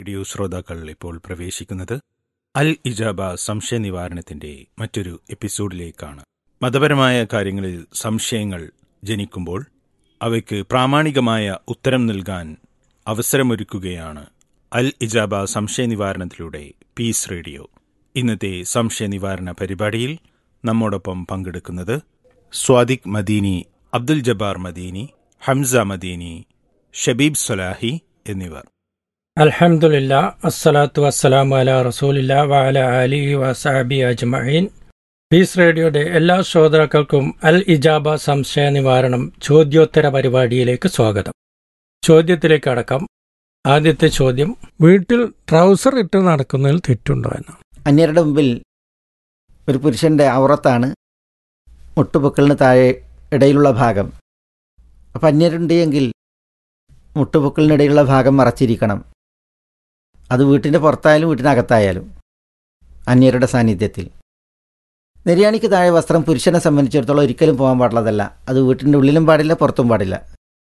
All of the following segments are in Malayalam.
റേഡിയോ ശ്രോതാക്കൾ ഇപ്പോൾ പ്രവേശിക്കുന്നത് അൽ ഇജാബ സംശയ നിവാരണത്തിന്റെ മറ്റൊരു എപ്പിസോഡിലേക്കാണ് മതപരമായ കാര്യങ്ങളിൽ സംശയങ്ങൾ ജനിക്കുമ്പോൾ അവയ്ക്ക് പ്രാമാണികമായ ഉത്തരം നൽകാൻ അവസരമൊരുക്കുകയാണ് അൽ ഇജാബ സംശയ നിവാരണത്തിലൂടെ പീസ് റേഡിയോ ഇന്നത്തെ സംശയ നിവാരണ പരിപാടിയിൽ നമ്മോടൊപ്പം പങ്കെടുക്കുന്നത് സ്വാദിഖ് മദീനി അബ്ദുൽ ജബ്ബാർ മദീനി ഹംസ മദീനി ഷബീബ് സൊലാഹി എന്നിവർ അൽഹംദുലില്ല അസ്സലാത്തു വസ്സലാമു അല റസൂലില്ല വഅല അലിഹി വസഹബി അജ്മഈൻ പീസ് റേഡിയോയുടെ എല്ലാ ശ്രോതാക്കൾക്കും അൽ ഇജാബ സംശയ നിവാരണം ചോദ്യോത്തര പരിപാടിയിലേക്ക് സ്വാഗതം ചോദ്യത്തിലേക്ക് അടക്കം ആദ്യത്തെ ചോദ്യം വീട്ടിൽ ട്രൗസർ ഇട്ട് നടക്കുന്നതിൽ തെറ്റുണ്ടോ എന്നാണ് അന്യരുടെ മുമ്പിൽ ഒരു പുരുഷൻ്റെ ഔറത്താണ് മുട്ടുപൊക്കലിന് താഴെ ഇടയിലുള്ള ഭാഗം അപ്പം അന്യരുണ്ട് എങ്കിൽ മുട്ടുപൊക്കലിനിടയിലുള്ള ഭാഗം മറച്ചിരിക്കണം അത് വീട്ടിൻ്റെ പുറത്തായാലും വീട്ടിനകത്തായാലും അന്യരുടെ സാന്നിധ്യത്തിൽ നിര്യാണിക്ക് താഴെ വസ്ത്രം പുരുഷനെ സംബന്ധിച്ചിടത്തോളം ഒരിക്കലും പോകാൻ പാടുള്ളതല്ല അത് വീട്ടിൻ്റെ ഉള്ളിലും പാടില്ല പുറത്തും പാടില്ല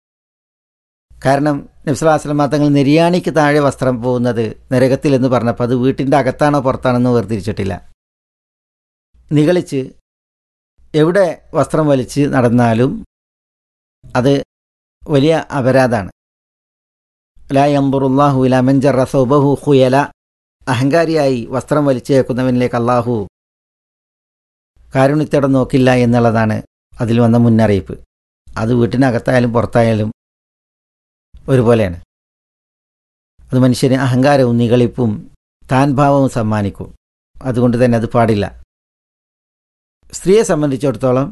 കാരണം നബ്സലാസ്ലം തങ്ങൾ നിര്യാണിക്ക് താഴെ വസ്ത്രം പോകുന്നത് നരകത്തിൽ എന്ന് പറഞ്ഞപ്പോൾ അത് വീട്ടിൻ്റെ അകത്താണോ പുറത്താണെന്ന് വേർതിരിച്ചിട്ടില്ല നികളിച്ച് എവിടെ വസ്ത്രം വലിച്ച് നടന്നാലും അത് വലിയ അപരാധാണ് ലാ യംബുറുല്ലാഹു ഇലാമൻജറ സൗബഹു ഹുയല അഹങ്കാരിയായി വസ്ത്രം വലിച്ചേക്കുന്നവനിലേക്ക് അള്ളാഹു കാരുണ്യത്തോടെ നോക്കില്ല എന്നുള്ളതാണ് അതിൽ വന്ന മുന്നറിയിപ്പ് അത് വീട്ടിനകത്തായാലും പുറത്തായാലും ഒരുപോലെയാണ് അത് മനുഷ്യന് അഹങ്കാരവും നികളിപ്പും താൻ ഭാവവും സമ്മാനിക്കും അതുകൊണ്ട് തന്നെ അത് പാടില്ല സ്ത്രീയെ സംബന്ധിച്ചിടത്തോളം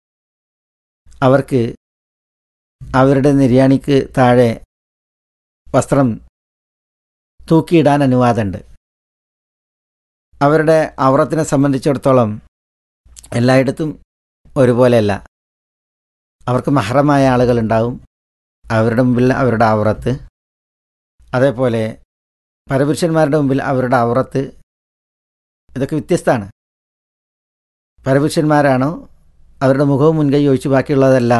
അവർക്ക് അവരുടെ നിര്യാണിക്ക് താഴെ വസ്ത്രം തൂക്കിയിടാൻ അനുവാദമുണ്ട് അവരുടെ ഔറത്തിനെ സംബന്ധിച്ചിടത്തോളം എല്ലായിടത്തും ഒരുപോലെയല്ല അവർക്ക് മഹറമായ ആളുകളുണ്ടാവും അവരുടെ മുമ്പിൽ അവരുടെ ഔറത്ത് അതേപോലെ പരപുരുഷന്മാരുടെ മുമ്പിൽ അവരുടെ ഔറത്ത് ഇതൊക്കെ വ്യത്യസ്തമാണ് പരപുരുഷന്മാരാണോ അവരുടെ മുഖവും മുൻകൈ ഒഴിച്ച് ബാക്കിയുള്ളതെല്ലാം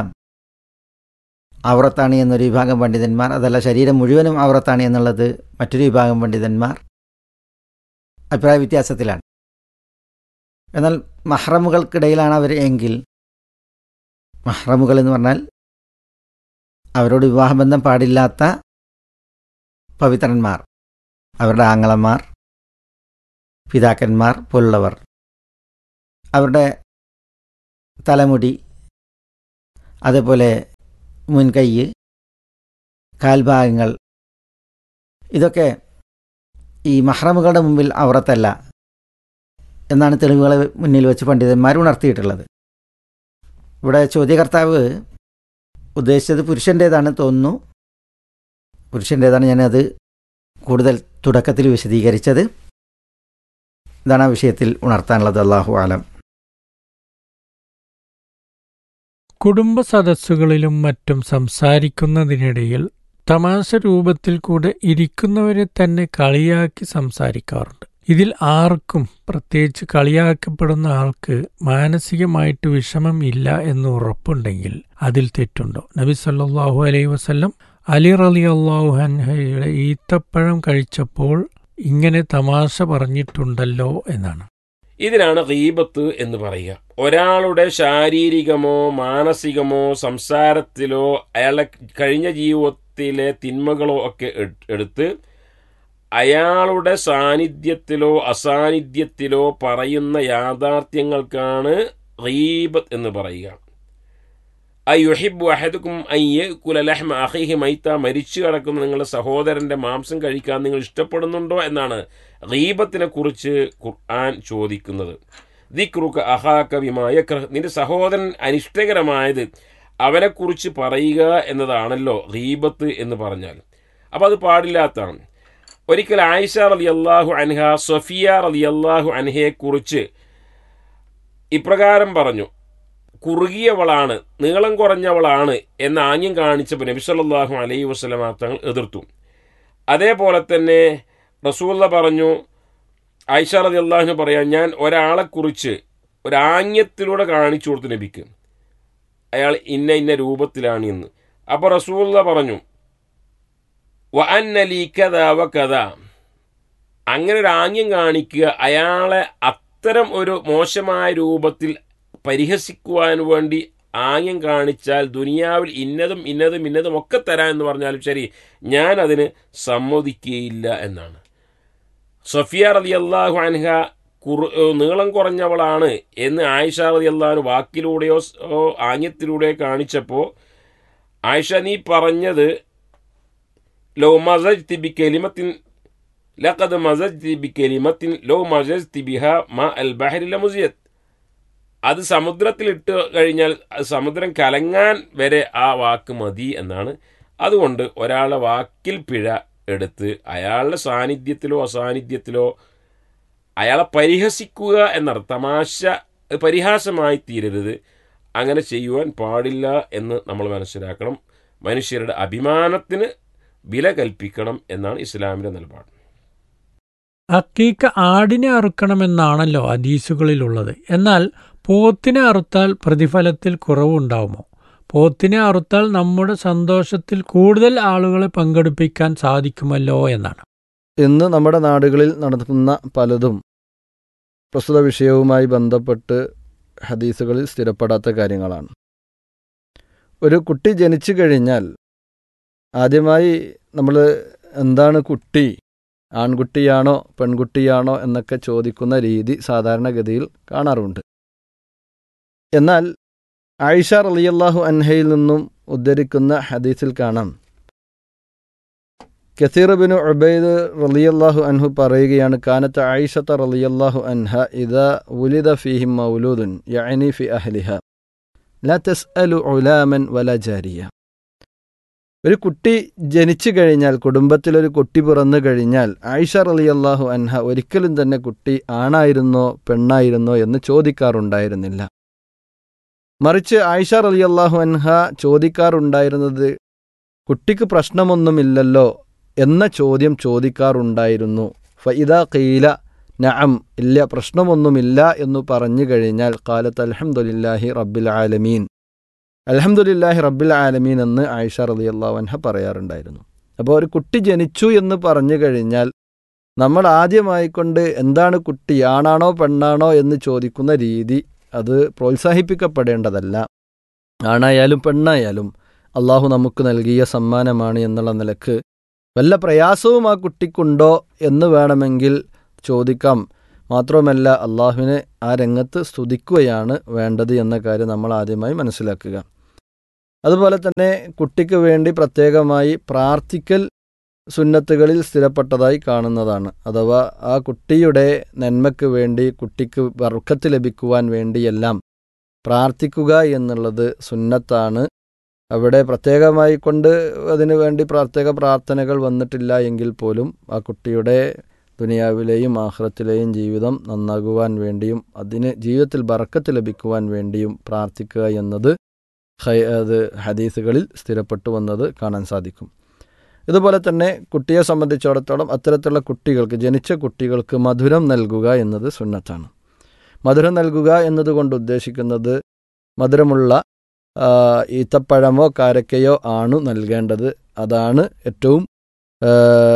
ഔറത്താണ് എന്നൊരു വിഭാഗം പണ്ഡിതന്മാർ അതല്ല ശരീരം മുഴുവനും ഔറത്താണ് എന്നുള്ളത് മറ്റൊരു വിഭാഗം പണ്ഡിതന്മാർ അഭിപ്രായ വ്യത്യാസത്തിലാണ് എന്നാൽ മഹ്റമുകൾക്കിടയിലാണ് അവർ എങ്കിൽ മഹ്റമുകൾ എന്ന് പറഞ്ഞാൽ അവരോട് വിവാഹബന്ധം പാടില്ലാത്ത പവിത്രന്മാർ അവരുടെ ആങ്ങളന്മാർ പിതാക്കന്മാർ പോലുള്ളവർ അവരുടെ തലമുടി അതേപോലെ മുൻകൈ കാൽഭാഗങ്ങൾ ഇതൊക്കെ ഈ മഹ്റമുകളുടെ മുമ്പിൽ ഔറത്തല്ല എന്നാണ് തെളിവുകളെ മുന്നിൽ വെച്ച് പണ്ഡിതന്മാർ ഉണർത്തിയിട്ടുള്ളത് ഇവിടെ ചോദ്യകർത്താവ് ഉദ്ദേശിച്ചത് പുരുഷൻ്റേതാണ് തോന്നുന്നു പുരുഷൻ്റേതാണ് ഞാനത് കൂടുതൽ തുടക്കത്തിൽ വിശദീകരിച്ചത് ഇതാണ് ആ വിഷയത്തിൽ ഉണർത്താനുള്ളത് അള്ളാഹു ആലം കുടുംബ സദസ്സുകളിലും മറ്റും സംസാരിക്കുന്നതിനിടയിൽ തമാശ രൂപത്തിൽ കൂടെ ഇരിക്കുന്നവരെ തന്നെ കളിയാക്കി സംസാരിക്കാറുണ്ട് ഇതിൽ ആർക്കും പ്രത്യേകിച്ച് കളിയാക്കപ്പെടുന്ന ആൾക്ക് മാനസികമായിട്ട് വിഷമം ഇല്ല എന്ന് ഉറപ്പുണ്ടെങ്കിൽ അതിൽ തെറ്റുണ്ടോ നബി സല്ലാഹു അലൈഹി വസല്ലം അലി റലി അള്ളാഹു ഹൻഹയുടെ ഈത്തപ്പഴം കഴിച്ചപ്പോൾ ഇങ്ങനെ തമാശ പറഞ്ഞിട്ടുണ്ടല്ലോ എന്നാണ് ഇതിനാണ് ഗീബത്ത് എന്ന് പറയുക ഒരാളുടെ ശാരീരികമോ മാനസികമോ സംസാരത്തിലോ അയാളെ കഴിഞ്ഞ ജീവിതത്തിലെ തിന്മകളോ ഒക്കെ എടുത്ത് അയാളുടെ സാന്നിധ്യത്തിലോ അസാന്നിധ്യത്തിലോ പറയുന്ന യാഥാർത്ഥ്യങ്ങൾക്കാണ് ഗീബത്ത് എന്ന് പറയുക അയ്യുഹിബ് അഹദുക്കും അയ്യ കുലലഹ്മ അഹിഹി മൈത്ത മരിച്ചു കിടക്കുന്ന നിങ്ങളുടെ സഹോദരന്റെ മാംസം കഴിക്കാൻ നിങ്ങൾ ഇഷ്ടപ്പെടുന്നുണ്ടോ എന്നാണ് ഗീബത്തിനെ കുറിച്ച് ഖുർആൻ ചോദിക്കുന്നത് ദിക്റുക അഹാക്ക വിമായ നിന്റെ സഹോദരൻ അനിഷ്ടകരമായത് അവനെക്കുറിച്ച് പറയുക എന്നതാണല്ലോ ഗീബത്ത് എന്ന് പറഞ്ഞാൽ അപ്പോൾ അത് പാടില്ലാത്തതാണ് ഒരിക്കൽ ആയിഷ റലി അള്ളാഹു അൻഹ സഫിയ റലി അള്ളാഹു അൻഹയെക്കുറിച്ച് ഇപ്രകാരം പറഞ്ഞു കുറുകിയവളാണ് നീളം കുറഞ്ഞവളാണ് എന്ന ആംഗ്യം കാണിച്ചപ്പോൾ നബി സല്ലല്ലാഹു അലൈഹി വസല്ലമ തങ്ങൾ എതിർത്തു അതേപോലെ തന്നെ റസൂല്ല പറഞ്ഞു ആയിഷ റതി അള്ളാഹുന് പറയാം ഞാൻ ഒരാളെക്കുറിച്ച് ഒരാംഗ്യത്തിലൂടെ കാണിച്ചു കൊടുത്തു നബിക്ക് അയാൾ ഇന്ന ഇന്ന രൂപത്തിലാണ് എന്ന് അപ്പോൾ റസൂല്ല പറഞ്ഞു വ അന്നലി കഥ വ കഥ അങ്ങനെ ഒരു ആംഗ്യം കാണിക്കുക അയാളെ അത്തരം ഒരു മോശമായ രൂപത്തിൽ പരിഹസിക്കുവാൻ വേണ്ടി ആംഗ്യം കാണിച്ചാൽ ദുനിയാവിൽ ഇന്നതും ഇന്നതും ഇന്നതും ഒക്കെ തരാം എന്ന് പറഞ്ഞാലും ശരി ഞാൻ അതിന് സമ്മതിക്കുകയില്ല എന്നാണ് സഫിയ റതി അള്ളാഹു അൻഹ കുറു നീളം കുറഞ്ഞവളാണ് എന്ന് ആയിഷ റതി അള്ളാഹു വാക്കിലൂടെയോ സ്- ഓ ആംഗ്യത്തിലൂടെയോ കാണിച്ചപ്പോൾ ആയിഷ നീ പറഞ്ഞത് ലോ മസജ്തി ബി കലിമത്തിൻ ലഖദ് മസജ്തി ബി കലിമത്തിൻ ലോ മസജ്തി ബിഹ മ അൽ ബഹരി ലമുസിയത് അത് സമുദ്രത്തിലിട്ട് കഴിഞ്ഞാൽ അത് സമുദ്രം കലങ്ങാൻ വരെ ആ വാക്ക് മതി എന്നാണ് അതുകൊണ്ട് ഒരാളെ വാക്കിൽ പിഴ എടുത്ത് അയാളുടെ സാന്നിധ്യത്തിലോ അസാന്നിധ്യത്തിലോ അയാളെ പരിഹസിക്കുക എന്നർത്ഥം തമാശ പരിഹാസമായി തീരരുത് അങ്ങനെ ചെയ്യുവാൻ പാടില്ല എന്ന് നമ്മൾ മനസ്സിലാക്കണം മനുഷ്യരുടെ അഭിമാനത്തിന് വില കൽപ്പിക്കണം എന്നാണ് ഇസ്ലാമിൻ്റെ നിലപാട് അക്കീക്ക ആടിനെ അറുക്കണമെന്നാണല്ലോ ഹദീസുകളിലുള്ളത് എന്നാൽ പോത്തിനെ അറുത്താൽ പ്രതിഫലത്തിൽ കുറവുണ്ടാവുമോ പോത്തിനെ അറുത്താൽ നമ്മുടെ സന്തോഷത്തിൽ കൂടുതൽ ആളുകളെ പങ്കെടുപ്പിക്കാൻ സാധിക്കുമല്ലോ എന്നാണ് ഇന്ന് നമ്മുടെ നാടുകളിൽ നടക്കുന്ന പലതും പ്രസ്തുത വിഷയവുമായി ബന്ധപ്പെട്ട് ഹദീസുകളിൽ സ്ഥിരപ്പെടാത്ത കാര്യങ്ങളാണ് ഒരു കുട്ടി ജനിച്ചു കഴിഞ്ഞാൽ ആദ്യമായി നമ്മൾ എന്താണ് കുട്ടി ആൺകുട്ടിയാണോ പെൺകുട്ടിയാണോ എന്നൊക്കെ ചോദിക്കുന്ന രീതി സാധാരണഗതിയിൽ കാണാറുണ്ട് എന്നാൽ ആയിഷ റളിയല്ലാഹു അൻഹയിൽ നിന്നും ഉദ്ധരിക്കുന്ന ഹദീസിൽ കാണാം കസീർ ബിൻ ഉബൈദ് റളിയല്ലാഹു അൻഹു പറയുകയാണ് കാനത്ത് ആയിഷത്ത റളിയല്ലാഹു അൻഹ ഇദാ ഉലിദ ഫീഹിം മൗലൂദുൻ യഅനി ഫി അഹ്ലിഹ ലാ തസ്അലു ഉലാമൻ വല ജാരിയ ഒരു കുട്ടി ജനിച്ചു കഴിഞ്ഞാൽ കുടുംബത്തിലൊരു കുട്ടി പിറന്നു കഴിഞ്ഞാൽ ആയിഷ റളിയല്ലാഹു അൻഹ ഒരിക്കലും തന്നെ കുട്ടി ആണായിരുന്നോ പെണ്ണായിരുന്നോ എന്ന് ചോദിക്കാറുണ്ടായിരുന്നില്ല മറിച്ച് ആയിഷ റളിയല്ലാഹു അൻഹ ചോദിക്കാറുണ്ടായിരുന്നത് കുട്ടിക്ക് പ്രശ്നമൊന്നുമില്ലല്ലോ എന്ന ചോദ്യം ചോദിക്കാറുണ്ടായിരുന്നു ഫഇദ ഖീല നഅം ഇല്ല പ്രശ്നമൊന്നുമില്ല എന്നു പറഞ്ഞു കഴിഞ്ഞാൽ കാലത്ത് അൽഹംദുലില്ലാഹി റബ്ബിൽ ആലമീൻ അൽഹംദുലില്ലാഹി റബ്ബിൽ ആലമീൻ എന്ന് ആയിഷ റളിയല്ലാഹു അൻഹ പറയാറുണ്ടായിരുന്നു അപ്പോൾ ഒരു കുട്ടി ജനിച്ചു എന്ന് പറഞ്ഞു കഴിഞ്ഞാൽ നമ്മൾ ആദ്യമായിക്കൊണ്ട് എന്താണ് കുട്ടി ആണാണോ പെണ്ണാണോ എന്ന് ചോദിക്കുന്ന രീതി അത് പ്രോത്സാഹിപ്പിക്കപ്പെടേണ്ടതല്ല ആണായാലും പെണ്ണായാലും അള്ളാഹു നമുക്ക് നൽകിയ സമ്മാനമാണ് എന്നുള്ള നിലക്ക് വല്ല പ്രയാസവും ആ കുട്ടിക്കുണ്ടോ എന്ന് വേണമെങ്കിൽ ചോദിക്കാം മാത്രമല്ല അള്ളാഹുവിനെ ആ രംഗത്ത് സ്തുതിക്കുകയാണ് വേണ്ടത് എന്ന കാര്യം നമ്മൾ ആദ്യമായി മനസ്സിലാക്കുക അതുപോലെ തന്നെ കുട്ടിക്ക് വേണ്ടി പ്രത്യേകമായി പ്രാർത്ഥിക്കൽ സുന്നത്തുകളിൽ സ്ഥിരപ്പെട്ടതായി കാണുന്നതാണ് അഥവാ ആ കുട്ടിയുടെ നന്മയ്ക്ക് വേണ്ടി കുട്ടിക്ക് വർക്കത്ത് ലഭിക്കുവാൻ വേണ്ടിയെല്ലാം പ്രാർത്ഥിക്കുക എന്നുള്ളത് സുന്നത്താണ് അവിടെ പ്രത്യേകമായി കൊണ്ട് അതിനു വേണ്ടി പ്രത്യേക പ്രാർത്ഥനകൾ വന്നിട്ടില്ല എങ്കിൽ പോലും ആ കുട്ടിയുടെ ദുനിയാവിലെയും ആഹ്റത്തിലെയും ജീവിതം നന്നാകുവാൻ വേണ്ടിയും അതിന് ജീവിതത്തിൽ ബറക്കത്ത് ലഭിക്കുവാൻ വേണ്ടിയും പ്രാർത്ഥിക്കുക എന്നത് ഹൈ അത് ഹദീസുകളിൽ സ്ഥിരപ്പെട്ടു വന്നത് കാണാൻ സാധിക്കും ഇതുപോലെ തന്നെ കുട്ടിയെ സംബന്ധിച്ചിടത്തോളം അത്തരത്തിലുള്ള കുട്ടികൾക്ക് ജനിച്ച കുട്ടികൾക്ക് മധുരം നൽകുക എന്നത് സുന്നത്താണ് മധുരം നൽകുക എന്നതുകൊണ്ട് ഉദ്ദേശിക്കുന്നത് മധുരമുള്ള ആ, ഈത്തപ്പഴമോ കാരക്കയോ ആണ് നൽകേണ്ടത് അതാണ് ഏറ്റവും ആ,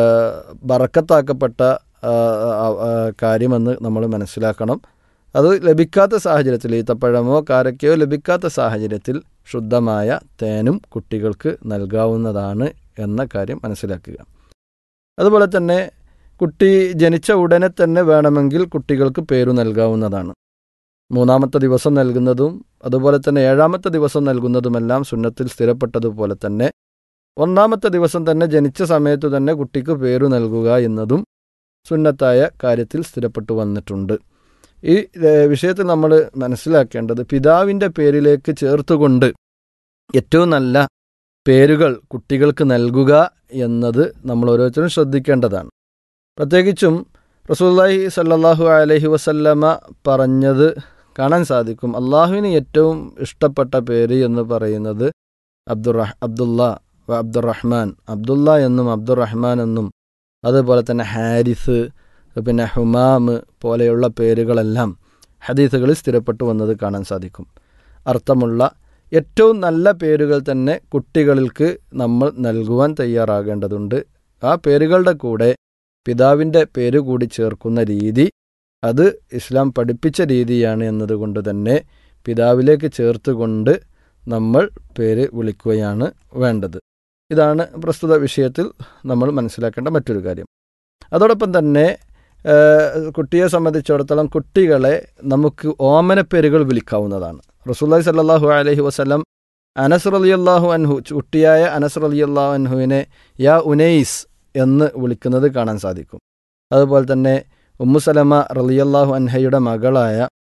ബറക്കത്താക്കപ്പെട്ട ആ, ആ, ആ, കാര്യമെന്ന് നമ്മൾ മനസ്സിലാക്കണം അത് ലഭിക്കാത്ത സാഹചര്യത്തിൽ ഈത്തപ്പഴമോ കാരക്കയോ ലഭിക്കാത്ത സാഹചര്യത്തിൽ ശുദ്ധമായ തേനും കുട്ടികൾക്ക് നൽകാവുന്നതാണ് എന്ന കാര്യം മനസ്സിലാക്കുക അതുപോലെ തന്നെ കുട്ടി ജനിച്ച ഉടനെ തന്നെ വേണമെങ്കിൽ കുട്ടികൾക്ക് പേരു നൽകാവുന്നതാണ് മൂന്നാമത്തെ ദിവസം നൽകുന്നതും അതുപോലെ തന്നെ ഏഴാമത്തെ ദിവസം നൽകുന്നതുമെല്ലാം സുന്നത്തിൽ സ്ഥിരപ്പെട്ടതുപോലെ തന്നെ ഒന്നാമത്തെ ദിവസം തന്നെ ജനിച്ച സമയത്ത് തന്നെ കുട്ടിക്ക് പേരു നൽകുക എന്നതും സുന്നത്തായ കാര്യത്തിൽ സ്ഥിരപ്പെട്ടു വന്നിട്ടുണ്ട് ഈ ഏഹ്, വിഷയത്തിൽ നമ്മൾ മനസ്സിലാക്കേണ്ടത് പിതാവിൻ്റെ പേരിലേക്ക് ചേർത്തുകൊണ്ട് ഏറ്റവും നല്ല പേരുകൾ കുട്ടികൾക്ക് നൽകുക എന്നത് നമ്മൾ ഓരോരുത്തരും ശ്രദ്ധിക്കേണ്ടതാണ് പ്രത്യേകിച്ചും റസൂല്ലാഹി സല്ലല്ലാഹു അലൈഹി വസല്ലമ പറഞ്ഞത് കാണാൻ സാധിക്കും അള്ളാഹുവിന് ഏറ്റവും ഇഷ്ടപ്പെട്ട പേര് എന്ന് പറയുന്നത് അബ്ദുറഹ് അബ്ദുള്ള വ അബ്ദുറഹ്മാൻ അബ്ദുള്ള എന്നും അബ്ദുറഹ്മാൻ എന്നും അതുപോലെ തന്നെ ഹാരിസ് പിന്നെ ഹുമാമ് പോലെയുള്ള പേരുകളെല്ലാം ഹദീസുകളിൽ സ്ഥിരപ്പെട്ടു വന്നത് കാണാൻ സാധിക്കും അർത്ഥമുള്ള ഏറ്റവും നല്ല പേരുകൾ തന്നെ കുട്ടികൾക്ക് നമ്മൾ നൽകുവാൻ തയ്യാറാകേണ്ടതുണ്ട് ആ പേരുകളുടെ കൂടെ പിതാവിൻ്റെ പേര് കൂടി ചേർക്കുന്ന രീതി അത് ഇസ്ലാം പഠിപ്പിച്ച രീതിയാണ് എന്നതുകൊണ്ട് തന്നെ പിതാവിലേക്ക് ചേർത്തുകൊണ്ട് നമ്മൾ പേര് വിളിക്കുകയാണ് വേണ്ടത് ഇതാണ് പ്രസ്തുത വിഷയത്തിൽ നമ്മൾ മനസ്സിലാക്കേണ്ട മറ്റൊരു കാര്യം അതോടൊപ്പം തന്നെ ഏഹ്, കുട്ടിയെ സംബന്ധിച്ചിടത്തോളം കുട്ടികളെ നമുക്ക് ഓമനപ്പേരുകൾ വിളിക്കാവുന്നതാണ് റസൂല്ലായി സല്ലാഹു അലഹി വസ്ലം അനസ് റലിയല്ലാഹു അൻഹു കുട്ടിയായ അനസ് റലിയല്ലാഹു അൻഹുവിനെ യാ ഉനൈസ് എന്ന് വിളിക്കുന്നത് കാണാൻ സാധിക്കും അതുപോലെ തന്നെ ഉമ്മുസലമ റലിയല്ലാഹു അൻഹയുടെ മകളായ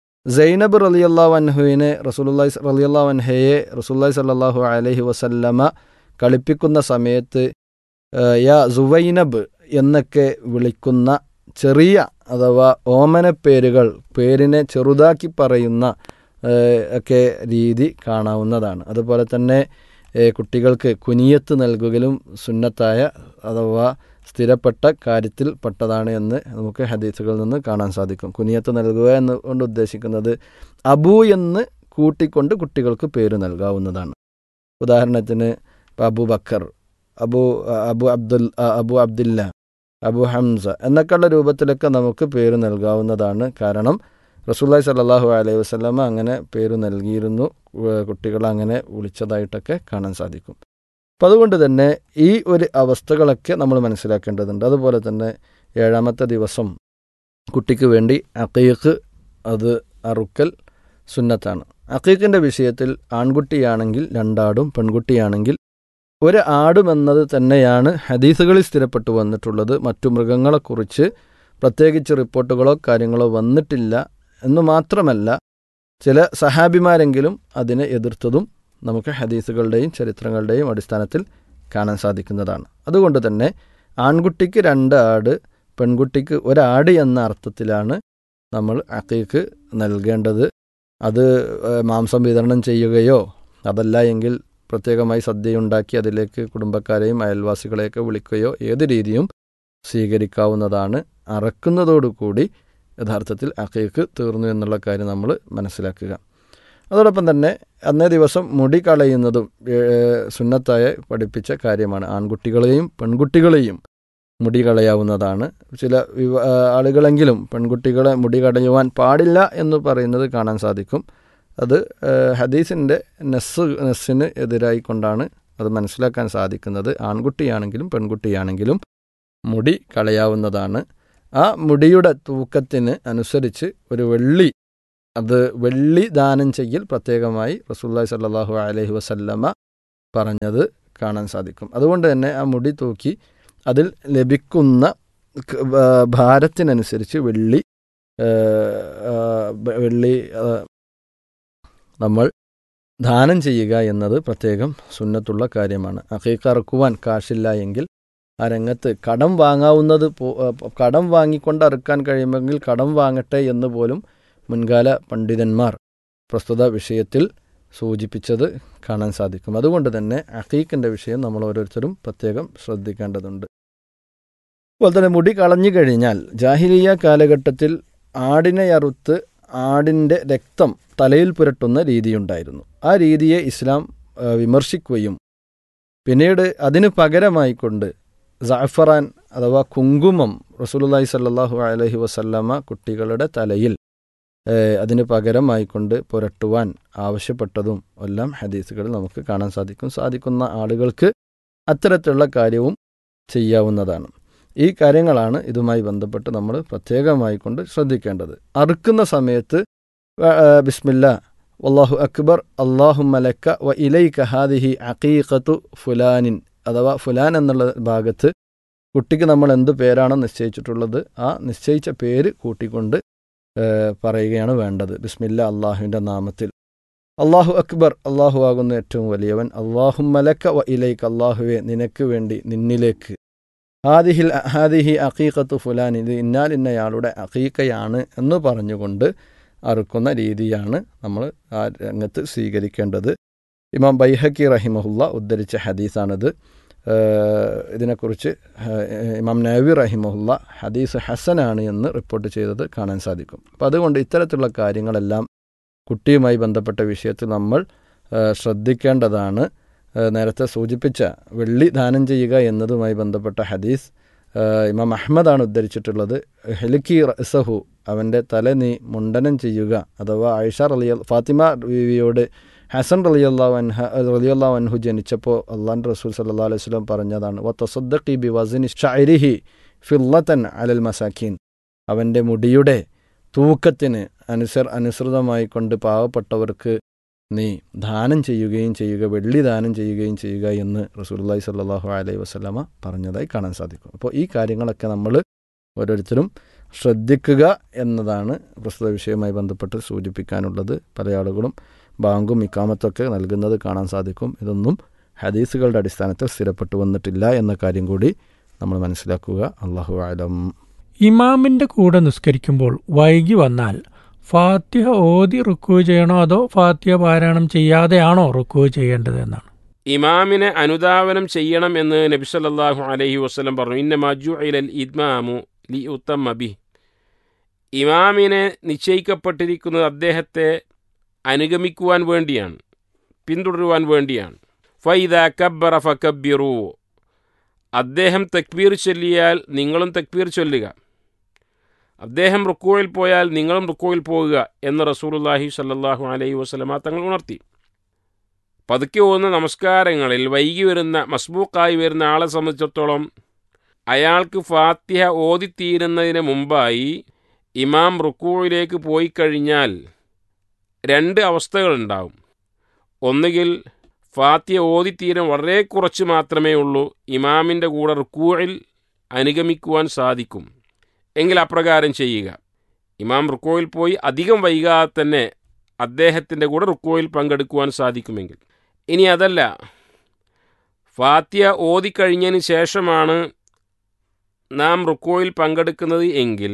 സൈനബ് റലിയല്ലാഹു അൻഹുവിനെ റസൂലുല്ലായി റലിയല്ലാഹു അൻഹയെ റസൂല്ലായി സല്ലാഹു അലഹി വസല്ലമ കളിപ്പിക്കുന്ന സമയത്ത് ഏഹ്, യാ സുവൈനബ് എന്നൊക്കെ വിളിക്കുന്ന ചെറിയ അഥവാ ഓമനപ്പേരുകൾ പേരിനെ ചെറുതാക്കി പറയുന്ന ഏഹ്, ഒക്കെ രീതി കാണാവുന്നതാണ് അതുപോലെ തന്നെ ഏഹ്, കുട്ടികൾക്ക് കുനിയത്ത് നൽകുകയും സുന്നത്തായ അഥവാ സ്ഥിരപ്പെട്ട കാര്യത്തിൽ പെട്ടതാണ് എന്ന് നമുക്ക് ഹദീസുകളിൽ നിന്ന് കാണാൻ സാധിക്കും കുനിയത്ത് നൽകുക എന്ന് കൊണ്ട് ഉദ്ദേശിക്കുന്നത് അബു എന്ന് കൂട്ടിക്കൊണ്ട് കുട്ടികൾക്ക് പേര് നൽകാവുന്നതാണ് ഉദാഹരണത്തിന് ഇപ്പം അബു ബക്കർ അബു അബു അബ്ദുൽ അബു അബ്ദുല്ല അബു ഹംസ എന്നൊക്കെയുള്ള രൂപത്തിലൊക്കെ നമുക്ക് പേര് നൽകാവുന്നതാണ് കാരണം റസൂല്ലായി സല്ലാഹു അലൈഹി വസ്ലമ അങ്ങനെ പേര് നൽകിയിരുന്നു ഏഹ് കുട്ടികളെ അങ്ങനെ വിളിച്ചതായിട്ടൊക്കെ കാണാൻ സാധിക്കും അപ്പം അതുകൊണ്ട് തന്നെ ഈ ഒരു അവസ്ഥകളൊക്കെ നമ്മൾ മനസ്സിലാക്കേണ്ടതുണ്ട് അതുപോലെ തന്നെ ഏഴാമത്തെ ദിവസം കുട്ടിക്ക് വേണ്ടി അക്കീക്ക് അത് അറുക്കൽ സുന്നത്താണ് അക്കീക്കിൻ്റെ വിഷയത്തിൽ ആൺകുട്ടിയാണെങ്കിൽ രണ്ടാടും പെൺകുട്ടിയാണെങ്കിൽ ഒരു ആടുമെന്നത് തന്നെയാണ് ഹദീസുകളിൽ സ്ഥിരപ്പെട്ടു വന്നിട്ടുള്ളത് മറ്റു മൃഗങ്ങളെക്കുറിച്ച് പ്രത്യേകിച്ച് റിപ്പോർട്ടുകളോ കാര്യങ്ങളോ വന്നിട്ടില്ല എന്നു മാത്രമല്ല ചില സഹാബിമാരെങ്കിലും അതിനെ എതിർത്തതും നമുക്ക് ഹദീസുകളുടെയും ചരിത്രങ്ങളുടെയും അടിസ്ഥാനത്തിൽ കാണാൻ സാധിക്കുന്നതാണ് അതുകൊണ്ട് തന്നെ ആൺകുട്ടിക്ക് രണ്ട് ആട് പെൺകുട്ടിക്ക് ഒരാട് എന്ന അർത്ഥത്തിലാണ് നമ്മൾ അക്കീക്ക് നൽകേണ്ടത് അത് ഏഹ്, മാംസം വിതരണം ചെയ്യുകയോ അതല്ല എങ്കിൽ പ്രത്യേകമായി സദ്യയുണ്ടാക്കി അതിലേക്ക് കുടുംബക്കാരെയും അയൽവാസികളെയൊക്കെ വിളിക്കുകയോ ഏത് രീതിയും സ്വീകരിക്കാവുന്നതാണ് അറക്കുന്നതോടുകൂടി യഥാർത്ഥത്തിൽ അക്കീക്ക് തീർന്നു എന്നുള്ള കാര്യം നമ്മൾ മനസ്സിലാക്കുക അതോടൊപ്പം തന്നെ അന്നേ ദിവസം മുടി കളയുന്നതും ഏഹ്, സുന്നത്തായ പഠിപ്പിച്ച കാര്യമാണ് ആൺകുട്ടികളെയും പെൺകുട്ടികളെയും മുടി കളയാവുന്നതാണ് ചില വിവ ആ, ആളുകളെങ്കിലും പെൺകുട്ടികളെ മുടി കളയുവാൻ പാടില്ല എന്ന് പറയുന്നത് കാണാൻ സാധിക്കും അത് ഏഹ്, ഹദീസിൻ്റെ നെസ് നെസ്സിന് എതിരായി കൊണ്ടാണ് അത് മനസ്സിലാക്കാൻ സാധിക്കുന്നത് ആൺകുട്ടിയാണെങ്കിലും പെൺകുട്ടിയാണെങ്കിലും മുടി കളയാവുന്നതാണ് ആ മുടിയുടെ തൂക്കത്തിന് അനുസരിച്ച് ഒരു വെള്ളി അത് വെള്ളി ദാനം ചെയ്യൽ പ്രത്യേകമായി റസൂല്ലായി സല്ലാഹു അലൈഹി വസല്ലമ പറഞ്ഞത് കാണാൻ സാധിക്കും അതുകൊണ്ട് തന്നെ ആ മുടി തൂക്കി അതിൽ ലഭിക്കുന്ന ക- ആ, ഭാരത്തിനനുസരിച്ച് വെള്ളി ആ, ആ, ബ- വെള്ളി ആ, നമ്മൾ ദാനം ചെയ്യുക എന്നത് പ്രത്യേകം സുന്നത്തുള്ള കാര്യമാണ് അക്കീക്ക അറുക്കുവാൻ കാശില്ല എങ്കിൽ ആ രംഗത്ത് കടം വാങ്ങാവുന്നത് പോ- ആ, കടം വാങ്ങിക്കൊണ്ട് അറുക്കാൻ കഴിയുമെങ്കിൽ കടം വാങ്ങട്ടെ എന്ന് പോലും മുൻകാല പണ്ഡിതന്മാർ പ്രസ്തുത വിഷയത്തിൽ സൂചിപ്പിച്ചത് കാണാൻ സാധിക്കും അതുകൊണ്ട് തന്നെ അഖീഖിൻ്റെ വിഷയം നമ്മൾ ഓരോരുത്തരും പ്രത്യേകം ശ്രദ്ധിക്കേണ്ടതുണ്ട് അതുപോലെ തന്നെ മുടി കളഞ്ഞു കഴിഞ്ഞാൽ ജാഹിലിയ കാലഘട്ടത്തിൽ ആടിനെ അറുത്ത് ആടിൻ്റെ രക്തം തലയിൽ പുരട്ടുന്ന രീതിയുണ്ടായിരുന്നു ആ രീതിയെ ഇസ്ലാം ആ, വിമർശിക്കുകയും പിന്നീട് അതിന് പകരമായിക്കൊണ്ട് ജാഫറാൻ അഥവാ കുങ്കുമം റസൂലുള്ളാഹി സല്ലല്ലാഹു അലൈഹി വസല്ലമ കുട്ടികളുടെ തലയിൽ ഏഹ്, അതിന് പകരമായിക്കൊണ്ട് പുരട്ടുവാൻ ആവശ്യപ്പെട്ടതും എല്ലാം ഹദീസുകളിൽ നമുക്ക് കാണാൻ സാധിക്കും സാധിക്കുന്ന ആളുകൾക്ക് അത്തരത്തിലുള്ള കാര്യവും ചെയ്യാവുന്നതാണ് ഈ കാര്യങ്ങളാണ് ഇതുമായി ബന്ധപ്പെട്ട് നമ്മൾ പ്രത്യേകമായി കൊണ്ട് ശ്രദ്ധിക്കേണ്ടത് അറുക്കുന്ന സമയത്ത് വ- ആ, ബിസ്മില്ല വല്ലാഹു അക്ബർ അള്ളാഹു മലക്ക വ ഇലൈക ഹാദിഹി അഖീഖത്തു ഫുലാനിൻ അഥവാ ഫുലാൻ എന്നുള്ള ഭാഗത്ത് കുട്ടിക്ക് നമ്മൾ എന്ത് പേരാണോ നിശ്ചയിച്ചിട്ടുള്ളത് ആ നിശ്ചയിച്ച പേര് കൂട്ടിക്കൊണ്ട് ഏഹ്, പറയുകയാണ് വേണ്ടത് ബിസ്മില്ല അള്ളാഹുവിൻ്റെ നാമത്തിൽ അള്ളാഹു അക്ബർ അള്ളാഹു ആകുന്ന ഏറ്റവും വലിയവൻ അള്ളാഹു മലക്ക വ ഇലൈക്ക് അള്ളാഹുവെ നിനക്ക് വേണ്ടി നിന്നിലേക്ക് ഹാദിഹിൽ ഹാദിഹി അഖീഖത്ത് ഫുലാൻ ഇത് ഇന്നാൽ ഇന്നയാളുടെ അഖീഖയാണ് എന്ന് പറഞ്ഞുകൊണ്ട് അറുക്കുന്ന രീതിയാണ് നമ്മൾ ആ രംഗത്ത് സ്വീകരിക്കേണ്ടത് ഇമാം ബൈഹക്കി റഹിമഹുല്ല ഉദ്ധരിച്ച ഹദീസാണിത് ഏഹ് ഇതിനെക്കുറിച്ച് ഏഹ് ഇമാം നവി റഹിമഹുല്ല ഹദീസ് ഹസനാണ് എന്ന് റിപ്പോർട്ട് ചെയ്തത് കാണാൻ സാധിക്കും അപ്പോൾ അതുകൊണ്ട് ഇത്തരത്തിലുള്ള കാര്യങ്ങളെല്ലാം കുട്ടിയുമായി ബന്ധപ്പെട്ട വിഷയത്തിൽ നമ്മൾ ഏഹ് ശ്രദ്ധിക്കേണ്ടതാണ് ഏഹ് നേരത്തെ സൂചിപ്പിച്ച വെള്ളി ദാനം ചെയ്യുക എന്നതുമായി ബന്ധപ്പെട്ട ഹദീസ് ഏഹ് ഇമാം അഹമ്മദാണ് ഉദ്ധരിച്ചിട്ടുള്ളത് ഹെലിക്കി റസഹു അവൻ്റെ തല നീ മുണ്ടനം ചെയ്യുക അഥവാ ആയിഷ റലിയ ഫാത്തിമ ബീവിയോട് ഹസൻ റലിയല്ലാ അൻഹ റലിയല്ലാ അൻഹു ജനിച്ചപ്പോൾ അള്ളാൻ റസൂൽ സല്ലാ അലൈഹി സ്വലം പറഞ്ഞതാണ് വ തസദ്ദഖി ബി വസിനി ഷൈരിഹി ഫില്ലത്തൻ അലൽ മസാഖീൻ അവൻ്റെ മുടിയുടെ തൂക്കത്തിന് അനുസർ അനുസൃതമായി കൊണ്ട് പാവപ്പെട്ടവർക്ക് നീ ദാനം ചെയ്യുകയും ചെയ്യുക വെള്ളി ദാനം ചെയ്യുകയും ചെയ്യുക എന്ന് റസൂലുള്ളാഹി സ്വല്ലല്ലാഹു അലൈഹി വസല്ലമ പറഞ്ഞതായി കാണാൻ സാധിക്കും അപ്പോൾ ഈ കാര്യങ്ങളൊക്കെ നമ്മൾ ഓരോരുത്തരും ശ്രദ്ധിക്കുക എന്നതാണ് പ്രസ്തുത വിഷയവുമായി ബന്ധപ്പെട്ട് സൂചിപ്പിക്കാനുള്ളത് പല ആളുകളും ബാങ്കും ഇക്കാമത്തൊക്കെ നൽകുന്നത് കാണാൻ സാധിക്കും ഇതൊന്നും ഹദീസുകളുടെ അടിസ്ഥാനത്തിൽ സ്ഥിരപ്പെട്ടു വന്നിട്ടില്ല എന്ന കാര്യം കൂടി നമ്മൾ മനസ്സിലാക്കുക അള്ളാഹു ആലം ഇമാമിന്റെ കൂടെ നിസ്കരിക്കുമ്പോൾ വൈകി വന്നാൽ ഫാത്തിഹ ഓതി റുക്കു ചെയ്യണോ അതോ ഫാത്തിഹ പാരായണം ചെയ്യാതെയാണോ റുക്കു ചെയ്യേണ്ടത് എന്നാണ് ഇമാമിനെ അനുധാവനം ചെയ്യണം എന്ന് നബി സല്ലല്ലാഹു അലൈഹി വസല്ലം പറഞ്ഞു ഇന്ന മജു ഇലൽ ഇദ്മാമു ലി ഉത്തം അബി ഇമാമിനെ നിശ്ചയിക്കപ്പെട്ടിരിക്കുന്നത് അദ്ദേഹത്തെ അനുഗമിക്കുവാൻ വേണ്ടിയാണ് പിന്തുടരുവാൻ വേണ്ടിയാണ് ഫൈദ കബ്ബറ ഫക്കബ്ബിറു അദ്ദേഹം തക്ബീർ ചൊല്ലിയാൽ നിങ്ങളും തക്ബീർ ചൊല്ലുക അദ്ദേഹം റുക്കോയിൽ പോയാൽ നിങ്ങളും റുക്കോയിൽ പോകുക എന്ന് റസൂലുള്ളാഹി സല്ലല്ലാഹു അലൈഹി വസല്ലമ തങ്ങൾ ഉണർത്തി പതുക്കെ പോകുന്ന നമസ്കാരങ്ങളിൽ വൈകി വരുന്ന മസ്ബൂക്കായി വരുന്ന ആളെ സംബന്ധിച്ചിടത്തോളം അയാൾക്ക് ഫാത്തിഹ ഓതിത്തീരുന്നതിന് മുമ്പായി ഇമാം റുക്കുവിലേക്ക് പോയി കഴിഞ്ഞാൽ രണ്ട് അവസ്ഥകളുണ്ടാവും ഒന്നുകിൽ ഫാത്തിഹ ഓതിത്തീരാൻ വളരെ കുറച്ച് മാത്രമേ ഉള്ളൂ ഇമാമിൻ്റെ കൂടെ റുക്കുവിൽ അനുഗമിക്കുവാൻ സാധിക്കും എങ്കിൽ അപ്രകാരം ചെയ്യുക ഇമാം റുക്കോയിൽ പോയി അധികം വൈകാതെ തന്നെ അദ്ദേഹത്തിൻ്റെ കൂടെ റുക്കോയിൽ പങ്കെടുക്കുവാൻ സാധിക്കുമെങ്കിൽ ഇനി അതല്ല ഫാത്തിയ ഓതിക്കഴിഞ്ഞതിന് ശേഷമാണ് നാം റുക്കോയിൽ പങ്കെടുക്കുന്നത് എങ്കിൽ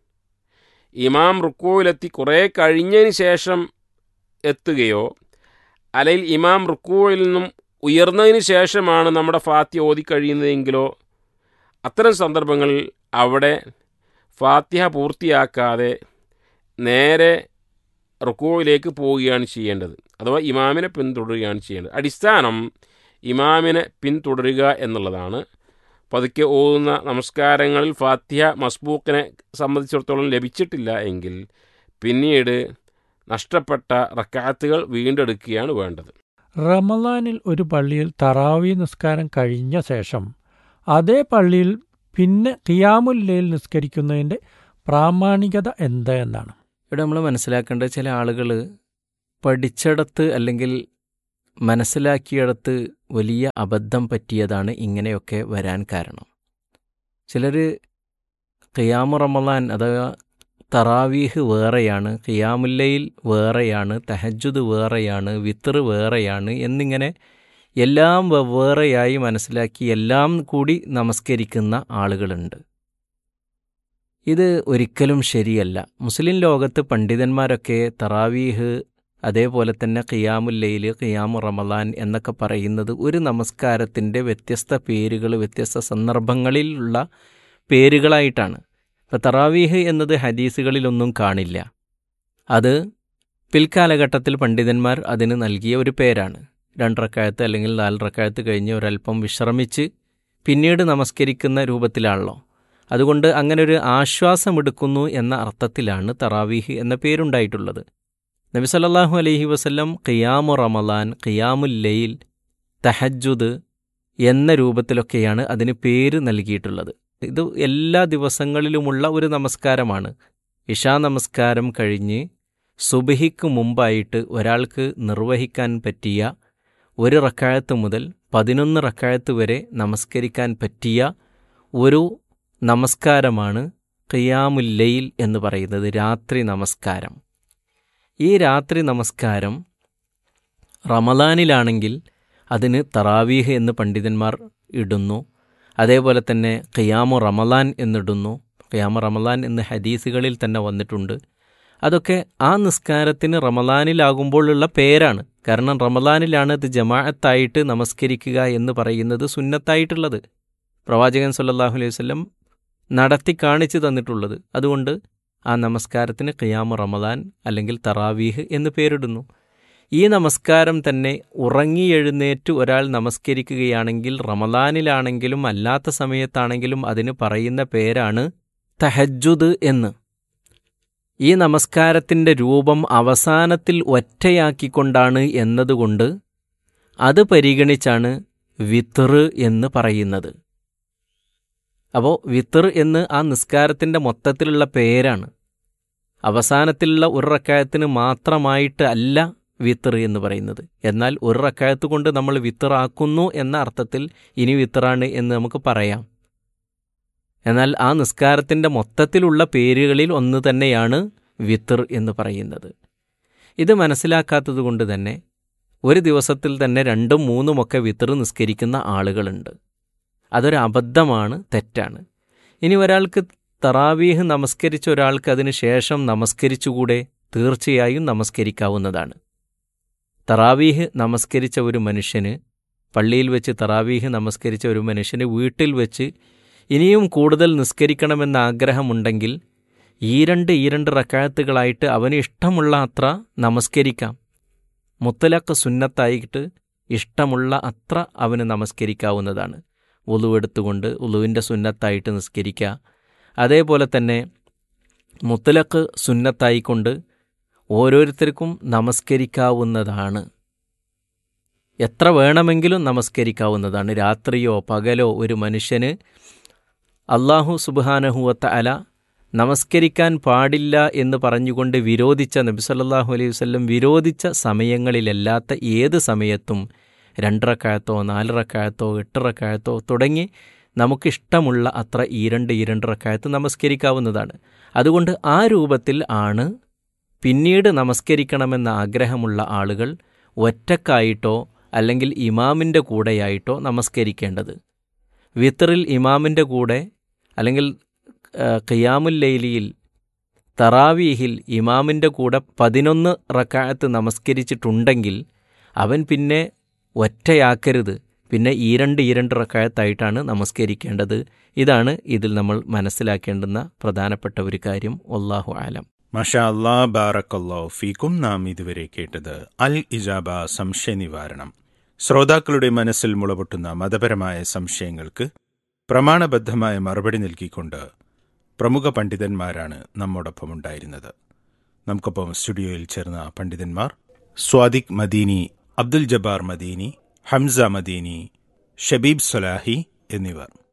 ഇമാം റുക്കോയിലെത്തി കുറേ കഴിഞ്ഞതിന് ശേഷം എത്തുകയോ അല്ലെങ്കിൽ ഇമാം റുക്കോയിൽ നിന്നും ഉയർന്നതിന് ശേഷമാണ് നമ്മുടെ ഫാത്തിയ ഓതിക്കഴിയുന്നതെങ്കിലോ അത്തരം സന്ദർഭങ്ങളിൽ അവിടെ ഫാത്തിഹ പൂർത്തിയാക്കാതെ നേരെ റുക്കോയിലേക്ക് പോവുകയാണ് ചെയ്യേണ്ടത് അഥവാ ഇമാമിനെ പിന്തുടരുകയാണ് ചെയ്യേണ്ടത് അടിസ്ഥാനം ഇമാമിനെ പിന്തുടരുക എന്നുള്ളതാണ് പതുക്കെ ഓതുന്ന നമസ്കാരങ്ങളിൽ ഫാത്തിഹ മസ്ബൂക്കിനെ സംബന്ധിച്ചിടത്തോളം ലഭിച്ചിട്ടില്ല എങ്കിൽ പിന്നീട് നഷ്ടപ്പെട്ട റക്കാത്തുകൾ വീണ്ടെടുക്കുകയാണ് വേണ്ടത് റമദാനിൽ ഒരു പള്ളിയിൽ തറാവി നിസ്കാരം കഴിഞ്ഞ ശേഷം അതേ പള്ളിയിൽ പിന്നെ ഖിയാമുല്ലയിൽ നിസ്കരിക്കുന്നതിൻ്റെ പ്രാമാണികത എന്താ എന്നാണ് ഇവിടെ നമ്മൾ മനസ്സിലാക്കേണ്ട ചില ആളുകൾ പഠിച്ചിടത്ത് അല്ലെങ്കിൽ മനസ്സിലാക്കിയിടത്ത് വലിയ അബദ്ധം പറ്റിയതാണ് ഇങ്ങനെയൊക്കെ വരാൻ കാരണം ചിലർ ഖിയാമു റമലാൻ അഥവാ തറാവീഹ് വേറെയാണ് ഖിയാമുല്ലയിൽ വേറെയാണ് തഹജുദ് വേറെയാണ് വിത്തർ വേറെയാണ് എന്നിങ്ങനെ എല്ലാം വെവ്വേറെയായി മനസ്സിലാക്കി എല്ലാം കൂടി നമസ്കരിക്കുന്ന ആളുകളുണ്ട് ഇത് ഒരിക്കലും ശരിയല്ല മുസ്ലിം ലോകത്ത് പണ്ഡിതന്മാരൊക്കെ തറാവീഹ് അതേപോലെ തന്നെ ഖിയാമുല്ലയിൽ ഖിയാമു റമലാൻ എന്നൊക്കെ പറയുന്നത് ഒരു നമസ്കാരത്തിൻ്റെ വ്യത്യസ്ത പേരുകൾ വ്യത്യസ്ത സന്ദർഭങ്ങളിലുള്ള പേരുകളായിട്ടാണ് ഇപ്പം തറാവീഹ് എന്നത് ഹദീസുകളിലൊന്നും കാണില്ല അത് പിൽക്കാലഘട്ടത്തിൽ പണ്ഡിതന്മാർ അതിന് നൽകിയ ഒരു പേരാണ് രണ്ടറക്കായത്ത് അല്ലെങ്കിൽ നാലറക്കായത്ത് കഴിഞ്ഞ് ഒരല്പം വിശ്രമിച്ച് പിന്നീട് നമസ്കരിക്കുന്ന രൂപത്തിലാണല്ലോ അതുകൊണ്ട് അങ്ങനെ ഒരു ആശ്വാസമെടുക്കുന്നു എന്ന അർത്ഥത്തിലാണ് തറാവീഹ് എന്ന പേരുണ്ടായിട്ടുള്ളത് നബി സല്ലല്ലാഹു അലൈഹി വസല്ലം ഖിയാമു റമലാൻ ഖിയാമുൽ ലൈൽ തഹജുദ് എന്ന രൂപത്തിലൊക്കെയാണ് അതിന് പേര് നൽകിയിട്ടുള്ളത് ഇത് എല്ലാ ദിവസങ്ങളിലുമുള്ള ഒരു നമസ്കാരമാണ് ഇഷാ നമസ്കാരം കഴിഞ്ഞ് സുബഹിക്ക് മുമ്പായിട്ട് ഒരാൾക്ക് നിർവഹിക്കാൻ പറ്റിയ ഒരു റക്കായത്ത് മുതൽ പതിനൊന്ന് റക്കായത്ത് വരെ നമസ്കരിക്കാൻ പറ്റിയ ഒരു നമസ്കാരമാണ് ഖിയാമുല്ലയിൽ എന്ന് പറയുന്നത് രാത്രി നമസ്കാരം ഈ രാത്രി നമസ്കാരം റമദാനിലാണെങ്കിൽ അതിന് തറാവീഹ് എന്ന് പണ്ഡിതന്മാർ ഇടുന്നു അതേപോലെ തന്നെ ഖിയാമു റമലാൻ എന്നിടുന്നു ഖിയാമു റമലാൻ എന്ന് ഹദീസുകളിൽ തന്നെ വന്നിട്ടുണ്ട് അതൊക്കെ ആ നിസ്കാരത്തിന് റമലാനിലാകുമ്പോഴുള്ള പേരാണ് കാരണം റമലാനിലാണ് ഇത് ജമാഅത്തായിട്ട് നമസ്കരിക്കുക എന്ന് പറയുന്നത് സുന്നത്തായിട്ടുള്ളത് പ്രവാചകൻ സല്ലല്ലാഹു അലൈഹി വസല്ലം നടത്തി കാണിച്ചു തന്നിട്ടുള്ളത് അതുകൊണ്ട് ആ നമസ്കാരത്തിന് ഖിയാമു റമലാൻ അല്ലെങ്കിൽ തറാവീഹ് എന്ന് പേരിടുന്നു ഈ നമസ്കാരം തന്നെ ഉറങ്ങിയെഴുന്നേറ്റ് ഒരാൾ നമസ്കരിക്കുകയാണെങ്കിൽ റമദാനിലാണെങ്കിലും അല്ലാത്ത സമയത്താണെങ്കിലും അതിന് പറയുന്ന പേരാണ് തഹജുദ് എന്ന് ഈ നമസ്കാരത്തിൻ്റെ രൂപം അവസാനത്തിൽ ഒറ്റയാക്കിക്കൊണ്ടാണ് എന്നതുകൊണ്ട് അത് പരിഗണിച്ചാണ് വിത്തർ എന്ന് പറയുന്നത് അപ്പോൾ വിത്തർ എന്ന് ആ നിസ്കാരത്തിൻ്റെ മൊത്തത്തിലുള്ള പേരാണ് അവസാനത്തിലുള്ള ഒരു റക്കായത്തിന് മാത്രമായിട്ട് അല്ല വിത്തർ എന്ന് പറയുന്നത് എന്നാൽ ഒരു റക്കായത്ത് കൊണ്ട് നമ്മൾ വിത്തറാക്കുന്നു എന്ന അർത്ഥത്തിൽ ഇനി വിത്തറാണ് എന്ന് നമുക്ക് പറയാം എന്നാൽ ആ നിസ്കാരത്തിൻ്റെ മൊത്തത്തിലുള്ള പേരുകളിൽ ഒന്ന് തന്നെയാണ് വിത്തർ എന്ന് പറയുന്നത് ഇത് മനസ്സിലാക്കാത്തത് കൊണ്ട് തന്നെ ഒരു ദിവസത്തിൽ തന്നെ രണ്ടും മൂന്നുമൊക്കെ വിത്തർ നിസ്കരിക്കുന്ന ആളുകളുണ്ട് അതൊരു അബദ്ധമാണ് തെറ്റാണ് ഇനി ഒരാൾക്ക് തറാവീഹ് നമസ്കരിച്ച ഒരാൾക്ക് അതിന് ശേഷം നമസ്കരിച്ചുകൂടെ തീർച്ചയായും നമസ്കരിക്കാവുന്നതാണ് തറാവീഹ് നമസ്കരിച്ച ഒരു മനുഷ്യന് പള്ളിയിൽ വെച്ച് തറാവീഹ് നമസ്കരിച്ച ഒരു മനുഷ്യന് വീട്ടിൽ വെച്ച് ഇനിയും കൂടുതൽ നിസ്കരിക്കണമെന്ന ആഗ്രഹമുണ്ടെങ്കിൽ ഈ രണ്ട് ഈ രണ്ട് റക്കായത്തുകളായിട്ട് അവന് ഇഷ്ടമുള്ള അത്ര നമസ്കരിക്കാം മുത്തലക്ക് സുന്നത്തായിട്ട് ഇഷ്ടമുള്ള അത്ര അവന് നമസ്കരിക്കാവുന്നതാണ് ഉളുവെടുത്തുകൊണ്ട് ഉളുവിൻ്റെ സുന്നത്തായിട്ട് നിസ്കരിക്കുക അതേപോലെ തന്നെ മുത്തലക്ക് സുന്നത്തായിക്കൊണ്ട് ഓരോരുത്തർക്കും നമസ്കരിക്കാവുന്നതാണ് എത്ര വേണമെങ്കിലും നമസ്കരിക്കാവുന്നതാണ് രാത്രിയോ പകലോ ഒരു മനുഷ്യന് അള്ളാഹു സുബാനഹുവത്ത അല നമസ്കരിക്കാൻ പാടില്ല എന്ന് പറഞ്ഞുകൊണ്ട് വിരോധിച്ച നബിസല്ലാഹു അലൈഹി വല്ലം വിരോധിച്ച സമയങ്ങളിലല്ലാത്ത ഏത് സമയത്തും രണ്ടറക്കായത്തോ നാലറക്കായത്തോ എട്ടറക്കായത്തോ തുടങ്ങി നമുക്കിഷ്ടമുള്ള അത്ര ഈരണ്ട് ഈരണ്ടറക്കായത്ത് നമസ്കരിക്കാവുന്നതാണ് അതുകൊണ്ട് ആ രൂപത്തിൽ ആണ് പിന്നീട് നമസ്കരിക്കണമെന്ന ആഗ്രഹമുള്ള ആളുകൾ ഒറ്റക്കായിട്ടോ അല്ലെങ്കിൽ ഇമാമിൻ്റെ കൂടെയായിട്ടോ നമസ്കരിക്കേണ്ടത് വിത്തറിൽ ഇമാമിൻ്റെ കൂടെ അല്ലെങ്കിൽ ഖിയാമുൽ ലൈലിയിൽ തറാവീഹിൽ ഇമാമിൻ്റെ കൂടെ പതിനൊന്ന് റക്കായത്ത് നമസ്കരിച്ചിട്ടുണ്ടെങ്കിൽ അവൻ പിന്നെ ഒറ്റയാക്കരുത് പിന്നെ ഈ രണ്ട് ഈ രണ്ട് റക്കായത്തായിട്ടാണ് നമസ്കരിക്കേണ്ടത് ഇതാണ് ഇതിൽ നമ്മൾ മനസ്സിലാക്കേണ്ടുന്ന പ്രധാനപ്പെട്ട ഒരു കാര്യം ഒല്ലാഹു ആലം മഷാ അല്ലാ ബാറക്കല്ലോ ഫീക്കും നാം ഇതുവരെ കേട്ടത് അൽ ഇജാബ സംശയ നിവാരണം ശ്രോതാക്കളുടെ മനസ്സിൽ മുളപൊട്ടുന്ന മതപരമായ സംശയങ്ങൾക്ക് പ്രമാണബദ്ധമായ മറുപടി നൽകിക്കൊണ്ട് പ്രമുഖ പണ്ഡിതന്മാരാണ് നമ്മോടൊപ്പം ഉണ്ടായിരുന്നത് നമുക്കൊപ്പം സ്റ്റുഡിയോയിൽ ചേർന്ന പണ്ഡിതന്മാർ സ്വാദിഖ് മദീനി അബ്ദുൽ ജബ്ബാർ മദീനി ഹംസ മദീനി ഷബീബ് സൊലാഹി എന്നിവർ